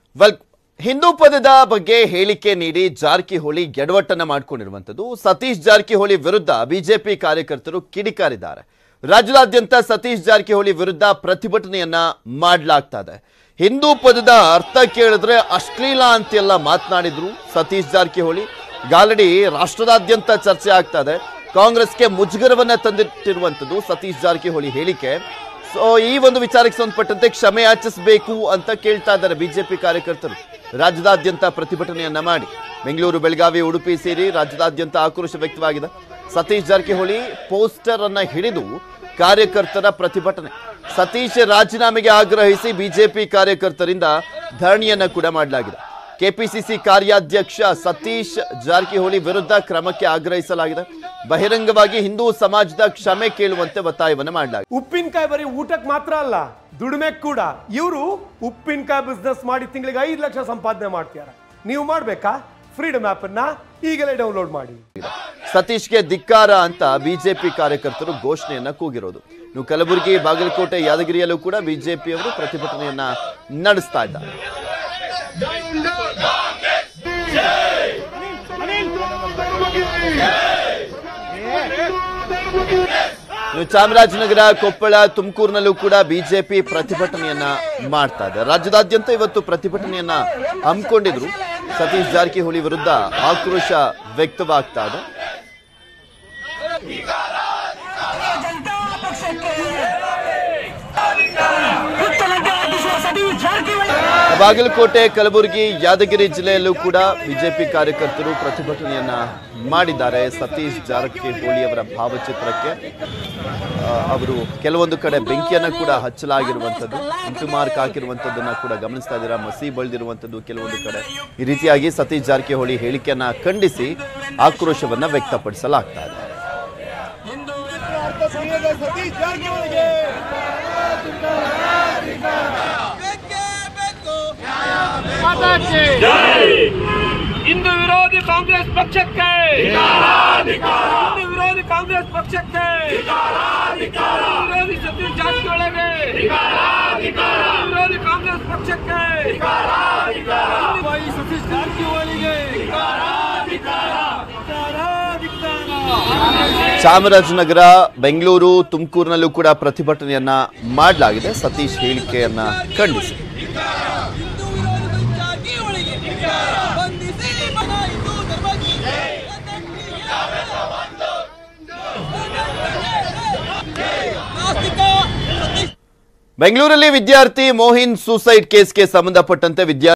well Hindu ಪದದ ಬಗ್ಗೆ ಹೇಳಿಕೆ ನೀಡಿ ಜಾರಕಿಹೊಳಿ ಎಡವಟ್ಟನ್ನ ಮಾಡಿಕೊಂಡಿರುವಂಥದ್ದು ಸತೀಶ್ ಜಾರಕಿಹೊಳಿ ವಿರುದ್ಧ ಬಿಜೆಪಿ ಕಾರ್ಯಕರ್ತರು ಕಿಡಿಕಾರಿದ್ದಾರೆ ರಾಜ್ಯದಾದ್ಯಂತ ಸತೀಶ್ ಜಾರಕಿಹೊಳಿ ವಿರುದ್ಧ ಪ್ರತಿಭಟನೆಯನ್ನ ಮಾಡಲಾಗ್ತಾ ಇದೆ ಹಿಂದೂ ಪದದ ಅರ್ಥ ಕೇಳಿದ್ರೆ ಅಶ್ಲೀಲ ಅಂತೆಲ್ಲ ಮಾತನಾಡಿದ್ರು ಸತೀಶ್ ಜಾರಕಿಹೊಳಿ ಆಲ್ರೆಡಿ ರಾಷ್ಟ್ರದಾದ್ಯಂತ ಚರ್ಚೆ ಆಗ್ತಾ ಇದೆ ಕಾಂಗ್ರೆಸ್ಗೆ ಮುಜುಗರವನ್ನ ತಂದಿಟ್ಟಿರುವಂಥದ್ದು ಸತೀಶ್ ಜಾರಕಿಹೊಳಿ ಹೇಳಿಕೆ ಸೊ ಈ ಒಂದು ವಿಚಾರಕ್ಕೆ ಸಂಬಂಧಪಟ್ಟಂತೆ ಕ್ಷಮೆ ಯಾಚಿಸಬೇಕು ಅಂತ ಕೇಳ್ತಾ ಇದ್ದಾರೆ ಬಿಜೆಪಿ ಕಾರ್ಯಕರ್ತರು ರಾಜ್ಯದಾದ್ಯಂತ ಪ್ರತಿಭಟನೆಯನ್ನ ಮಾಡಿ ಬೆಂಗಳೂರು ಬೆಳಗಾವಿ ಉಡುಪಿ ಸೇರಿ ರಾಜ್ಯದಾದ್ಯಂತ ಆಕ್ರೋಶ ವ್ಯಕ್ತವಾಗಿದೆ ಸತೀಶ್ ಜಾರಕಿಹೊಳಿ ಪೋಸ್ಟರ್ ಅನ್ನ ಹಿಡಿದು ಕಾರ್ಯಕರ್ತರ ಪ್ರತಿಭಟನೆ ಸತೀಶ್ ರಾಜೀನಾಮೆಗೆ ಆಗ್ರಹಿಸಿ ಬಿಜೆಪಿ ಕಾರ್ಯಕರ್ತರಿಂದ ಧರಣಿಯನ್ನ ಕೂಡ ಮಾಡಲಾಗಿದೆ ಕೆಪಿಸಿಸಿ ಕಾರ್ಯಾಧ್ಯಕ್ಷ ಸತೀಶ್ ಜಾರಕಿಹೊಳಿ ವಿರುದ್ಧ ಕ್ರಮಕ್ಕೆ ಆಗ್ರಹಿಸಲಾಗಿದೆ ಬಹಿರಂಗವಾಗಿ ಹಿಂದೂ ಸಮಾಜದ ಕ್ಷಮೆ ಕೇಳುವಂತೆ ಒತ್ತಾಯವನ್ನು ಮಾಡಲಾಗಿದೆ ಉಪ್ಪಿನಕಾಯಿ ಬರೀ ಊಟಕ್ಕೆ ಮಾತ್ರ ಅಲ್ಲ ದುಡಿಮೆ ಕೂಡ ಇವರು ಉಪ್ಪಿನಕಾಯಿ ಬಿಸ್ನೆಸ್ ಮಾಡಿ ತಿಂಗಳಿಗೆ ಐದು ಲಕ್ಷ ಸಂಪಾದನೆ ಮಾಡ್ತಿದ್ದಾರೆ ನೀವು ಮಾಡ್ಬೇಕಾ ಫ್ರೀಡಮ್ ಆಪ್ ಅನ್ನ ಈಗಲೇ ಡೌನ್ಲೋಡ್ ಮಾಡಿ ಸತೀಶ್ಗೆ ಧಿಕ್ಕಾರ ಅಂತ ಬಿಜೆಪಿ ಕಾರ್ಯಕರ್ತರು ಘೋಷಣೆಯನ್ನ ಕೂಗಿರೋದು ಇನ್ನು ಕಲಬುರಗಿ ಬಾಗಲಕೋಟೆ ಯಾದಗಿರಿಯಲ್ಲೂ ಕೂಡ ಬಿಜೆಪಿಯವರು ಪ್ರತಿಭಟನೆಯನ್ನ ನಡೆಸ್ತಾ ಇದ್ದಾರೆ ಇನ್ನು ಚಾಮರಾಜನಗರ ಕೊಪ್ಪಳ ತುಮಕೂರಿನಲ್ಲೂ ಕೂಡ ಬಿಜೆಪಿ ಪ್ರತಿಭಟನೆಯನ್ನ ಮಾಡ್ತಾ ಇದೆ ರಾಜ್ಯದಾದ್ಯಂತ ಇವತ್ತು ಪ್ರತಿಭಟನೆಯನ್ನ ಹಮ್ಮಿಕೊಂಡಿದ್ರು ಸತೀಶ್ ಜಾರಕಿಹೊಳಿ ವಿರುದ್ಧ ಆಕ್ರೋಶ ವ್ಯಕ್ತವಾಗ್ತಾ ಇದೆ ಜನತಾ ಪಕ್ಷಕ್ಕೆ ಉತ್ತರಕ್ಕೆ ಅಧ್ಯಕ್ಷ ಸತೀಶ್ ಜಾರಕಿಹೊಳಿ ಬಾಗಲಕೋಟೆ ಕಲಬುರಗಿ ಯಾದಗಿರಿ ಜಿಲ್ಲೆಯಲ್ಲೂ ಕೂಡ ಬಿಜೆಪಿ ಕಾರ್ಯಕರ್ತರು ಪ್ರತಿಭಟನೆಯನ್ನ ಮಾಡಿದ್ದಾರೆ ಸತೀಶ್ ಜಾರಕಿಹೊಳಿ ಅವರ ಭಾವಚಿತ್ರಕ್ಕೆ ಆ, ಅವರು ಕೆಲವೊಂದು ಕಡೆ ಬೆಂಕಿಯನ್ನ ಕೂಡ ಹಚ್ಚಲಾಗಿರುವಂಥದ್ದು ಇಂಟು ಮಾರ್ಕ್ ಹಾಕಿರುವಂಥದ್ದನ್ನ ಕೂಡ ಗಮನಿಸ್ತಾ ಇದ್ದೀರಾ ಮಸಿ ಬಳಿದಿರುವಂಥದ್ದು ಕೆಲವೊಂದು ಕಡೆ ಈ ರೀತಿಯಾಗಿ ಸತೀಶ್ ಜಾರಕಿಹೊಳಿ ಹೇಳಿಕೆಯನ್ನ ಖಂಡಿಸಿ ಆಕ್ರೋಶವನ್ನ ವ್ಯಕ್ತಪಡಿಸಲಾಗ್ತಾ ಇದೆ ಹಿಂದೂ ವಿರೋಧಿ ಕಾಂಗ್ರೆಸ್ ಪಕ್ಷಕ್ಕೆ ಹಿಂದೂ ವಿರೋಧಿ ಕಾಂಗ್ರೆಸ್ ಪಕ್ಷಕ್ಕೆ ಹಿಂದೂ ವಿರೋಧಿ ಸತೀಶ್ ಜಾರಕಿಹೊಳಿಗೆ ಹಿಂದೂ ವಿರೋಧಿ ಕಾಂಗ್ರೆಸ್ ಪಕ್ಷಕ್ಕೆ ಹಿಂದೂ ವಿರೋಧಿ ಸತೀಶ್ ಜಾರಕಿಹೊಳಿಗೆ ಚಾಮರಾಜನಗರ ಬೆಂಗಳೂರು ತುಮಕೂರಿನಲ್ಲೂ ಕೂಡ ಪ್ರತಿಭಟನೆಯನ್ನ ಮಾಡಲಾಗಿದೆ ಸತೀಶ್ ಹೇಳಿಕೆಯನ್ನ ಖಂಡಿಸಿ ಬಂಧಿಸಿ ಮನಾಯಿತು ಧರ್ಮಕ್ಕೆ ನಾಸ್ತಿಕ ಸತೀಶ್ ಬೆಂಗಳೂರಲ್ಲಿ ವಿದ್ಯಾರ್ಥಿ ಮೋಹಿನ್ ಸೂಸೈಡ್ ಕೇಸ್ಗೆ ಸಂಬಂಧಪಟ್ಟಂತೆ ವಿದ್ಯಾರ್ಥಿ